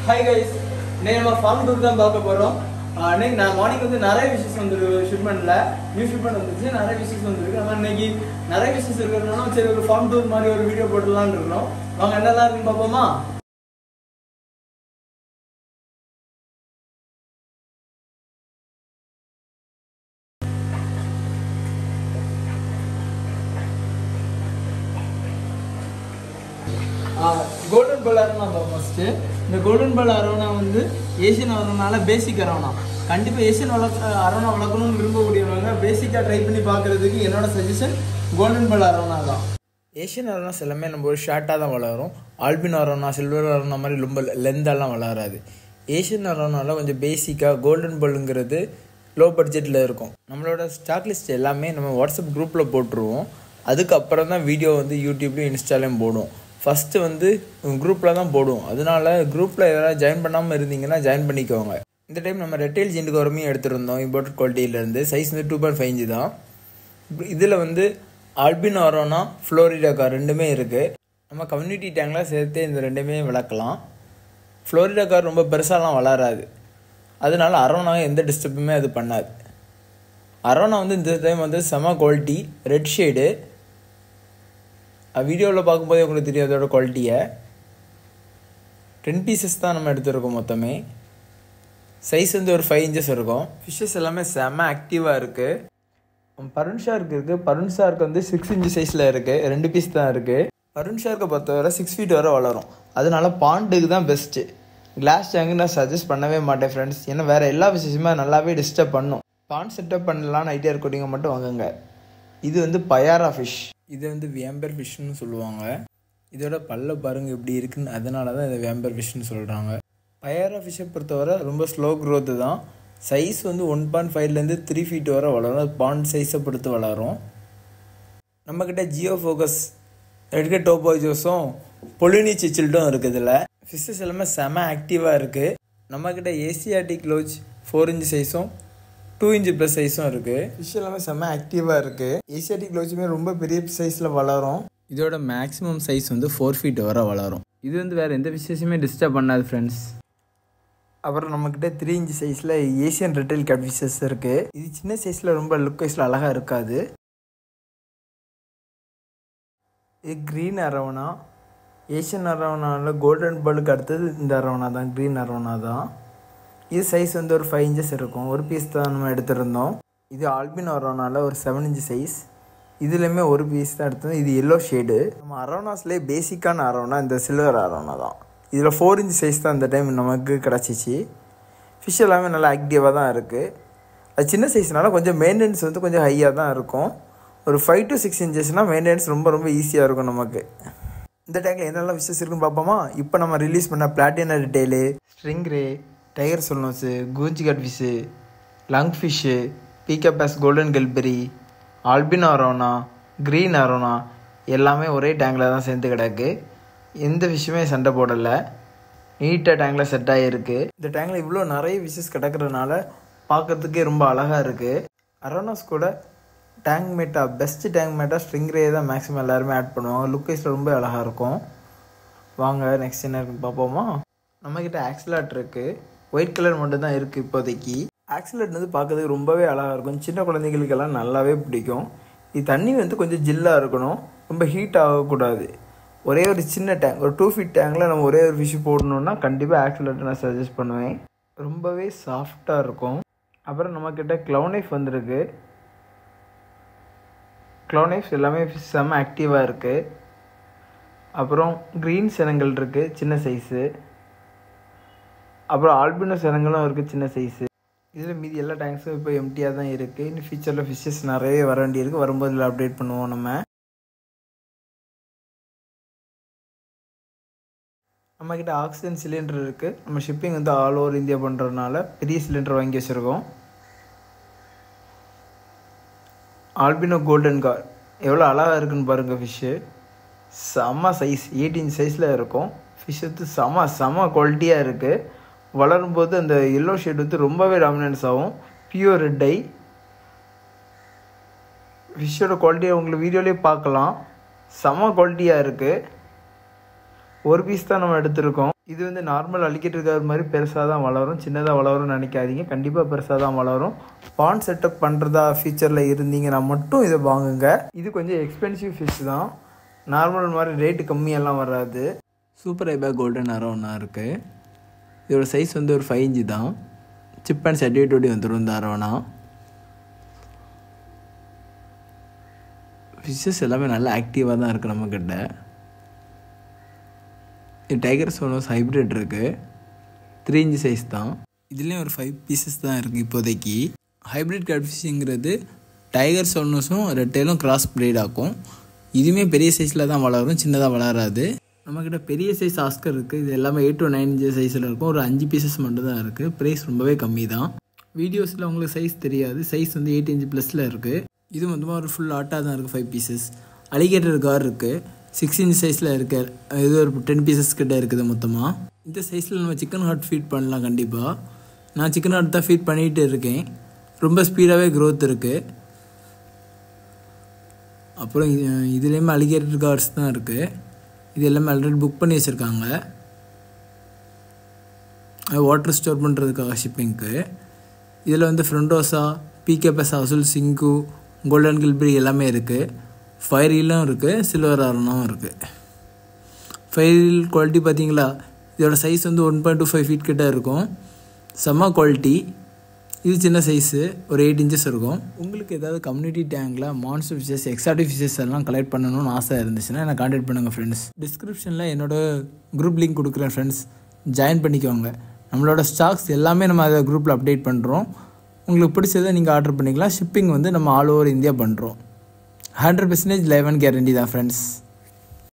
hi guys இன்னைக்கு நம்ம form tour தான் பார்க்க போகிறோம் இன்னைக்கு நான் மார்னிங் வந்து நிறைய விஷயஸ் வந்துருக்கு ஷிப்மெண்ட்டில் நியூ ஷிப்மெண்ட் வந்துச்சு நிறைய விஷயஸ் வந்துருக்கு நம்ம இன்னைக்கு நிறைய விஷயஸ் இருக்கிறதுனால சரி ஒரு ஃபார்ம் டூர் மாதிரி ஒரு வீடியோ போட்டுலான்னு இருக்கிறோம் வாங்க என்னெல்லாம் இருக்குன்னு பார்ப்போமா கோல்டன் பால் அரோனா ஃபர்ஸ்ட்டு இந்த கோல்டன் பால் அரோனா வந்து ஏஷியன் அரோனால பேசிக் அரோனா கண்டிப்பாக ஏஷியன் வளர்க்க அரோனா வளர்க்கணும்னு விரும்பக்கூடியவங்க பேசிக்காக ட்ரை பண்ணி பார்க்குறதுக்கு என்னோட சஜஷன் கோல்டன் பால் அரோனா தான் ஏஷியன் அரோனாஸ் எல்லாமே நம்ம ஒரு ஷார்ட்டாக தான் வளரும் ஆல்பின் அரோனா சில்வர் அரோனா மாதிரி ரொம்ப லென்த்தாலாம் வளராது ஏஷியன் அரோனால கொஞ்சம் பேசிக்காக கோல்டன் பல்லுங்கிறது லோ பட்ஜெட்டில் இருக்கும் நம்மளோட ஸ்டாக் லிஸ்ட் எல்லாமே நம்ம வாட்ஸ்அப் குரூப்பில் போட்டுருவோம் அதுக்கப்புறம் தான் வீடியோ வந்து யூடியூப்லையும் இன்ஸ்டாலையும் போடுவோம் ஃபஸ்ட்டு வந்து குரூப்பில் தான் போடுவோம் அதனால குரூப்பில் யாராவது ஜாயின் பண்ணாமல் இருந்தீங்கன்னா ஜாயின் பண்ணிக்கோங்க இந்த டைம் நம்ம ரெட்டைல் ஜெண்டுக்கு வரமையும் எடுத்திருந்தோம் இம்போர்ட் குவாலிட்டியிலேருந்து சைஸ் வந்து டூ பாயிண்ட் ஃபைவ் இன்ச்சு தான் இதில் வந்து ஆல்பின் அரோனா ஃப்ளோரிடாக்கா ரெண்டுமே இருக்குது நம்ம கம்யூனிட்டி டேங்கில் சேர்த்து இந்த ரெண்டுமே வளர்க்கலாம் ஃப்ளோரிடா கார் ரொம்ப பெருசாலாம் வளராது அதனால அரோனா எந்த டிஸ்டர்புமே அது பண்ணாது அரோனா வந்து இந்த டைம் வந்து செம குவாலிட்டி ரெட் ஷேடு வீடியோவில் பார்க்கும்போதே உங்களுக்கு தெரியும் அதோட குவாலிட்டியை டென் பீசஸ் தான் நம்ம எடுத்திருக்கோம் மொத்தமே சைஸ் வந்து ஒரு ஃபைவ் இன்ச்சஸ் இருக்கும் ஃபிஷ்ஷஸ் எல்லாமே செம ஆக்டிவாக இருக்குது பருண் ஷார்க் இருக்குது பருண் ஷார்க் வந்து சிக்ஸ் இன்ச் சைஸில் இருக்குது ரெண்டு பீஸ் தான் இருக்குது பருண் ஷார்க்கை பொறுத்தவரை சிக்ஸ் ஃபீட் வரை வளரும் அதனால பாண்டுக்கு தான் பெஸ்ட்டு கிளாஸ் டேங்கு நான் சஜஸ்ட் பண்ணவே மாட்டேன் ஃப்ரெண்ட்ஸ் ஏன்னா வேறு எல்லா விஷயமே நல்லாவே டிஸ்டர்ப் பண்ணும் பாண்ட் செட்டப் பண்ணலான்னு ஐடியா இருக்கோட்டிங்க மட்டும் வாங்குங்க இது வந்து பயாரா ஃபிஷ் இது வந்து வேம்பர் ஃபிஷ்னு சொல்லுவாங்க இதோட பல்ல பாருங்க எப்படி இருக்குன்னு அதனால தான் இதை வேம்பர் ஃபிஷ்னு சொல்கிறாங்க பயாரா ஃபிஷ்ஷை பொறுத்தவரை ரொம்ப ஸ்லோ க்ரோத்து தான் சைஸ் வந்து ஒன் பாயிண்ட் ஃபைவ்லேருந்து த்ரீ ஃபீட் வரை வளரும் அது பாண்ட் சைஸை பொறுத்து வளரும் நம்மக்கிட்ட ஜியோ ஃபோக்கஸ் ரெட்கே டோபோஜோஸும் பொலினி சிச்சில்ட்டும் இருக்குது இதில் ஃபிஷ்ஷஸ் எல்லாமே செம ஆக்டிவாக இருக்குது நம்மக்கிட்ட ஏசியாட்டிக் லோஜ் ஃபோர் இன்ச் சைஸும் டூ இன்ச் ப்ளஸ் சைஸும் இருக்குது ஃபிஷ் எல்லாமே செம்ம ஆக்டிவாக இருக்குது ஏசியாட்டிக் லோஜுமே ரொம்ப பெரிய சைஸில் வளரும் இதோட மேக்ஸிமம் சைஸ் வந்து ஃபோர் ஃபீட் வரை வளரும் இது வந்து வேறு எந்த விசேஷமே டிஸ்டர்ப் பண்ணாது ஃப்ரெண்ட்ஸ் அப்புறம் நம்மக்கிட்ட த்ரீ இன்ச் சைஸில் ஏசியன் ரெட்டைல் கேட் ஃபிஷஸ் இருக்குது இது சின்ன சைஸில் ரொம்ப லுக் வைஸில் அழகாக இருக்காது இது க்ரீன் அரவணா ஏஷியன் அரவணாவில் கோல்டன் பல்லுக்கு அடுத்தது இந்த அரவணா தான் க்ரீன் அரவணா தான் இது சைஸ் வந்து ஒரு ஃபைவ் இன்ச்சஸ் இருக்கும் ஒரு பீஸ் தான் நம்ம எடுத்திருந்தோம் இது ஆல்பின் அரோனாவில் ஒரு செவன் இன்ச் சைஸ் இதுலேயுமே ஒரு பீஸ் தான் எடுத்தோம் இது எல்லோ ஷேடு நம்ம அரோனாஸ்லேயே பேசிக்கான அரோனா இந்த சில்வர் அரோனா தான் இதில் ஃபோர் இன்ச் சைஸ் தான் இந்த டைம் நமக்கு கிடச்சிச்சு ஃபிஷ் எல்லாமே நல்லா ஆக்டிவாக தான் இருக்குது அது சின்ன சைஸ்னால கொஞ்சம் மெயின்டெனன்ஸ் வந்து கொஞ்சம் ஹையாக தான் இருக்கும் ஒரு ஃபைவ் டு சிக்ஸ் இன்ச்சஸ்னால் மெயின்டெனன்ஸ் ரொம்ப ரொம்ப ஈஸியாக இருக்கும் நமக்கு இந்த டேங்கில் என்னெல்லாம் விஷஸ் இருக்குன்னு பார்ப்போமா இப்போ நம்ம ரிலீஸ் பண்ண platinum tail stingray tiger shovelnose கூஞ்சி cat fish lung fish peacock bass golden கெல்பெரி ஆல்பின் அரோனா க்ரீன் அரோனா எல்லாமே ஒரே டேங்கில் தான் சேர்ந்து கிடக்கு எந்த விஷயமே சண்டை போடலை நீட்டாக டேங்கில் செட் ஆகிருக்கு இந்த டேங்கில் இவ்வளோ நிறைய விஷஸ் கிடக்கிறதுனால பார்க்குறதுக்கே ரொம்ப அழகாக இருக்குது அரோனாஸ் கூட டேங்க் மேட்டா பெஸ்ட் டேங்க் மேட்டா ஸ்ட்ரிங்ரே தான் மேக்ஸிமம் எல்லாருமே ஆட் பண்ணுவாங்க லுக் வைஸில் ரொம்ப அழகாக இருக்கும் வாங்க நெக்ஸ்ட் என்ன இருக்குன்னு பார்ப்போமா நம்மக்கிட்ட ஆக்சிலேட் இருக்குது ஒயிட் கலர் மட்டும் தான் இருக்குது இப்போதைக்கு ஆக்சிலேட் வந்து பார்க்கறதுக்கு ரொம்பவே அழகாக இருக்கும் சின்ன குழந்தைகளுக்கெல்லாம் நல்லாவே பிடிக்கும் இது தண்ணி வந்து கொஞ்சம் ஜில்லாக இருக்கணும் ரொம்ப ஹீட் ஆகக்கூடாது ஒரே ஒரு சின்ன டேங்க் ஒரு டூ ஃபீட் டேங்கில் நம்ம ஒரே ஒரு ஃபிஷ் போடணுன்னா கண்டிப்பாக ஆக்சிலேட் நான் சஜஸ்ட் பண்ணுவேன் ரொம்பவே சாஃப்டாக இருக்கும் அப்புறம் நம்மக்கிட்ட க்ளவுனைஃப் வந்திருக்கு க்ளோனைஃப்ஸ் எல்லாமே செம்ம ஆக்டிவாக இருக்குது அப்புறம் க்ரீன் சினங்கள் இருக்குது சின்ன சைஸு அப்புறம் ஆல்பினோ சினங்களும் இருக்குது சின்ன சைஸு இதில் மீதி எல்லா டேங்க்ஸும் இப்போ எம்டியாக தான் இருக்குது இன்னும் ஃபியூச்சரில் ஃபிஷ்ஷஸ் நிறைய வர வேண்டியிருக்கு வரும்போது இதில் அப்டேட் பண்ணுவோம் நம்ம நம்மக்கிட்ட ஆக்சிஜன் சிலிண்டர் இருக்குது நம்ம ஷிப்பிங் வந்து ஆல் ஓவர் இந்தியா பண்ணுறதுனால பெரிய சிலிண்டர் வாங்கி வச்சுருக்கோம் ஆல்பினோ கோல்டன் கார் எவ்வளோ அழகாக இருக்குன்னு பாருங்கள் ஃபிஷ்ஷு செம்ம சைஸ் எயிட்டீன் சைஸில் இருக்கும் ஃபிஷ் வந்து செம செம குவாலிட்டியாக இருக்குது வளரும்போது அந்த எல்லோ ஷேட் வந்து ரொம்பவே டாமினன்ஸ் ஆகும் பியூர் ரெட் ஐ ஃபிஷ்ஷோட குவாலிட்டியை உங்களுக்கு வீடியோலேயே பார்க்கலாம் செம குவாலிட்டியாக இருக்குது ஒரு பீஸ் தான் நம்ம எடுத்திருக்கோம் இது வந்து நார்மல் அழிக்கிட்டு மாதிரி பெருசாக தான் வளரும் சின்னதாக வளரும்னு நினைக்காதீங்க கண்டிப்பாக பெருசாக தான் வளரும் பாண்ட் செட்டப் பண்ணுறதா ஃபியூச்சரில் இருந்தீங்கன்னா மட்டும் இதை வாங்குங்க இது கொஞ்சம் எக்ஸ்பென்சிவ் ஃபிஷ் தான் நார்மல் மாதிரி ரேட்டு கம்மியெல்லாம் வராது சூப்பர் ஐபா கோல்டன் அரவணா இருக்குது இதோட சைஸ் வந்து ஒரு ஃபைவ் இன்ச்சு தான் சிப் அண்ட் சர்டிஃபிகேட்டோடி வந்துடும் இந்த அரவணா ஃபிஷ்ஷஸ் எல்லாமே நல்லா ஆக்டிவாக தான் இருக்குது நம்மக்கிட்ட இது டைகர் சோனோஸ் ஹைப்ரிட் இருக்குது த்ரீ இன்ச் சைஸ் தான் இதுலேயும் ஒரு ஃபைவ் பீசஸ் தான் இருக்குது இப்போதைக்கு ஹைப்ரிட் கேட்ஃபிஷ்ங்கிறது டைகர் சோனோஸும் ரெட்டைலும் கிராஸ் பிரீட் ஆக்கும் இதுவுமே பெரிய சைஸில் தான் வளரும் சின்னதாக வளராது நம்மக்கிட்ட பெரிய சைஸ் ஆஸ்கர் இருக்குது இது எல்லாமே எயிட் டு நைன் இன்ச் சைஸில் இருக்கும் ஒரு அஞ்சு பீசஸ் மட்டும் தான் இருக்குது ப்ரைஸ் ரொம்பவே கம்மி தான் வீடியோஸில் உங்களுக்கு சைஸ் தெரியாது சைஸ் வந்து எயிட் இன்ச் ப்ளஸில் இருக்குது இது மொத்தமாக ஒரு ஃபுல் ஆட்டாக தான் இருக்குது ஃபைவ் பீசஸ் அலிகேட்டர் கார் இருக்குது சிக்ஸ் இன்ச் சைஸில் இருக்க இது ஒரு டென் பீசஸ் கிட்ட இருக்குது மொத்தமாக இந்த சைஸில் நம்ம சிக்கன் ஹார்ட் ஃபீட் பண்ணலாம் கண்டிப்பாக நான் சிக்கன் ஹார்ட் தான் ஃபீட் பண்ணிகிட்டு இருக்கேன் ரொம்ப ஸ்பீடாகவே க்ரோத் இருக்குது அப்புறம் இது- இதுலேயுமே அலிகேட்டர் கார்ட்ஸ் தான் இருக்குது இது எல்லாமே ஆல்ரெடி புக் பண்ணி வச்சுருக்காங்க வாட்டர் ஸ்டோர் பண்ணுறதுக்காக ஷிப்பிங்க்கு இதில் வந்து ஃப்ரெண்டோசா பிகேபஸ் அசுல் சிங்கு கோல்டன் கில்பிரி எல்லாமே இருக்குது ஃபயர் ரீலும் இருக்குது சில்வர் ஆரனும் இருக்குது ஃபயர் ரீல் குவாலிட்டி பார்த்தீங்களா இதோட சைஸ் வந்து one point two five feet கிட்ட இருக்கும் செம்ம குவாலிட்டி இது சின்ன சைஸு ஒரு எயிட் இன்ச்சஸ் இருக்கும் உங்களுக்கு ஏதாவது கம்யூனிட்டி டேங்கில் மான்ஸ்டர் ஃபிஷஸ் எக்ஸாட்டிக் ஃபிஷஸ் எல்லாம் கலெக்ட் பண்ணணும்னு ஆசை இருந்துச்சுன்னா என்னை காண்டாக்ட் பண்ணுங்கள் ஃப்ரெண்ட்ஸ் டிஸ்கிரிப்ஷனில் என்னோட குரூப் லிங்க் கொடுக்குறேன் ஃப்ரெண்ட்ஸ் ஜாயின் பண்ணிக்கோங்க நம்மளோட ஸ்டாக்ஸ் எல்லாமே நம்ம அதை குரூப்பில் அப்டேட் பண்ணுறோம் உங்களுக்கு பிடிச்சதை நீங்கள் ஆர்டர் பண்ணிக்கலாம் ஷிப்பிங் வந்து நம்ம ஆல் ஓவர் இந்தியா பண்ணுறோம் hundred percentage live and guarantee தான் ஃப்ரெண்ட்ஸ்